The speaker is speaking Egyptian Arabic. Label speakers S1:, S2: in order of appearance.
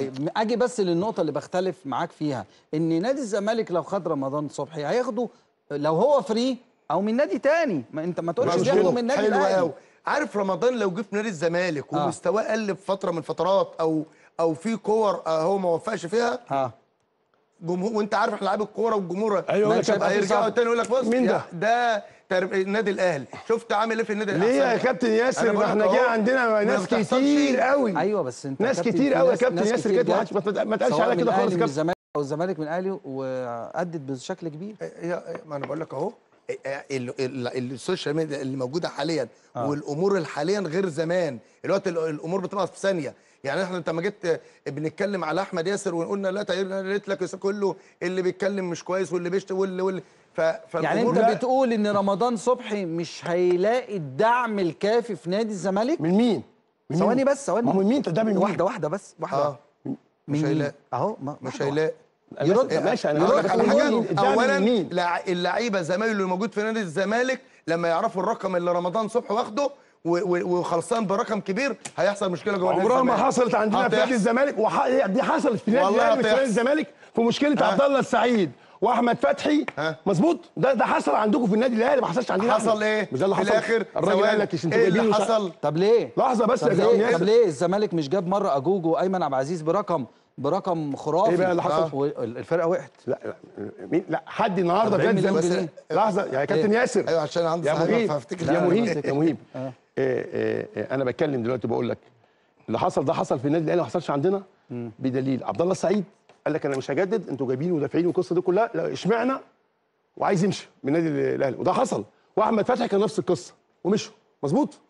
S1: طيب اجي بس للنقطه اللي بختلف معاك فيها ان نادي الزمالك لو خد رمضان صبحي هياخده لو هو فري او من نادي تاني ما انت ما تقولش
S2: مش
S1: بياخده
S2: كده.
S1: من نادي
S2: حلو
S1: الاهلي
S2: قوي عارف رمضان لو جه في نادي الزمالك
S1: آه.
S2: ومستواه قل في فتره من الفترات او او في كور آه، هو ما وفقش فيها
S1: اه
S2: جمهور وانت عارف احنا لعيب الكوره والجمهور
S3: أيوة،
S1: ماشي،
S2: هيبقى
S1: هيبقى في
S2: يرجعوا
S1: صبر.
S2: تاني يقول لك بص
S3: مين
S2: يا-
S3: ده؟
S2: ده تر- النادي الاهلي شفت عامل ايه في النادي
S3: ليه يا
S2: أحسن.
S3: كابتن
S2: أنا
S3: ياسر
S2: بقول
S3: ما
S2: لك
S3: احنا
S2: أهو،
S3: جه عندنا
S2: ما
S3: ناس
S2: بتحصلش.
S3: كتير قوي
S1: ايوه بس انت
S3: ناس
S1: كابتن،
S3: كتير
S1: في
S3: قوي يا
S1: ناس-
S3: كابتن
S1: ناس
S3: ياسر
S1: كتير
S3: كده ما
S1: جت،
S3: حدش- ما ما تقالش
S1: سواء
S3: عليها
S1: من
S3: كده
S1: الأهلي
S3: خالص
S1: من
S3: كابتن
S1: الزمالك او الزمالك من الاهلي وادت بشكل كبير
S2: هي ما انا بقول لك اهو ال- ال- السوشيال ميديا اللي موجوده حاليا والامور الحاليا غير زمان الوقت ال- الامور بتبقى في ثانيه يعني احنا انت ما جيت بنتكلم على احمد ياسر وقلنا لا تقريبا انا قلت لك كله اللي بيتكلم مش كويس واللي بيشتم واللي واللي ف
S1: يعني
S2: فالأمور
S1: انت
S2: لا-
S1: بتقول ان رمضان صبحي مش هيلاقي الدعم الكافي في نادي الزمالك
S3: من مين؟ من
S1: ثواني
S3: مين؟
S1: بس ثواني
S3: ما هو من مين ده من مين؟
S1: واحده واحده بس واحده
S2: اه
S1: واحدة.
S2: مش
S1: من مين؟
S2: هيلاقي
S1: اهو ما-
S2: مش
S1: واحدة
S2: هيلاقي
S1: يرد
S3: ماشي انا
S2: اقول
S3: هقول
S2: لك
S3: لك
S2: على
S3: من
S2: حاجه
S3: مين؟ الدعم
S2: اولا
S3: من مين؟
S2: لع- اللعيبه زمايله اللي موجود في نادي الزمالك لما يعرفوا الرقم اللي رمضان صبحي واخده و- و- وخلصان برقم كبير هيحصل مشكله جوه نادي
S3: عمرها ما
S2: الزمالك.
S3: حصلت عندنا في نادي
S2: هتحصل.
S3: الزمالك وح... دي حصلت في نادي
S2: والله
S3: الاهلي وفي نادي
S2: هتحصل.
S3: الزمالك في مشكله
S2: ها؟
S3: عبد الله السعيد واحمد فتحي
S2: ها؟
S3: مظبوط ده ده حصل عندكم في النادي الاهلي ما حصلش عندنا
S2: حصل
S3: إحنا.
S2: ايه
S3: مش ده اللي
S2: في
S3: حصل
S2: الاخر
S3: الراجل
S2: ثواني.
S3: قال لك انتوا
S2: ايه
S3: جايبين
S2: اللي
S3: وش-
S2: حصل
S1: طب ليه؟
S3: لحظه بس
S1: طب
S3: يا كابتن
S1: ليه؟
S3: ياسر
S1: طب ليه الزمالك مش جاب مره اجوجو وايمن عبد العزيز برقم برقم خرافي
S3: إيه بقى اللي حصل؟
S1: آه. والفرقه وقعت
S3: لا لا مين لا حد النهارده في
S1: 40
S3: نادي
S1: مليون
S3: الزمالك
S1: جنيه.
S3: لحظه يا كابتن
S1: إيه؟
S3: ياسر
S2: ايوه عشان عندي
S3: يا
S2: صحيفه
S3: مهيب
S2: فافتكر
S3: يا
S1: لا،
S3: مهيب
S1: لا،
S3: يا مهيب إيه إيه إيه انا بتكلم دلوقتي بقول لك اللي حصل ده حصل في النادي الاهلي ما حصلش عندنا بدليل عبد الله السعيد قال لك انا مش هجدد انتوا جايبين مدافعين والقصه دي كلها لا اشمعنى وعايز يمشي من النادي الاهلي وده حصل واحمد فتحي كان نفس القصه ومشوا مظبوط